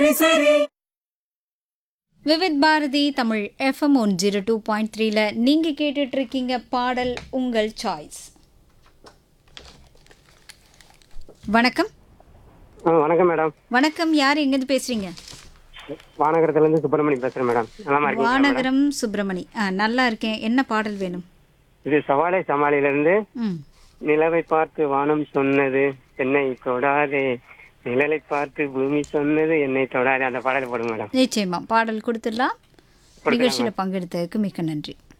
Vividh Bharati Tamil FM one zero two point த்ரீல நீங்கள் கேட்டுட்டு இருக்கீங்க பாடல் உங்கள் சாய்ஸ் வணக்கம் ஆ வணக்கம் மேடம் வணக்கம் யார் எங்கேருந்து பேசுறீங்க வானகரத்துல இருந்து சுப்பிரமணி பேசுறேன் மேடம் நலமா இருக்கீங்களா மேடம்? வானகரம் சுப்பிரமணி ஆ நல்லா இருக்கேன் என்ன பாடல் வேணும் இது சவாலை சமாளியில இருந்து ம் நிலவை பார்த்து வானம் சொன்னது என்னை தொடாதே நிழலை பார்த்து பூமி சொன்னது என்னை தொடாதே அந்த பாடல் போடுங்க மேடம் நிச்சயமா பாடல் கொடுத்துடலாம் நிகழ்ச்சியில் பங்கெடுத்ததுக்கு மிக்க நன்றி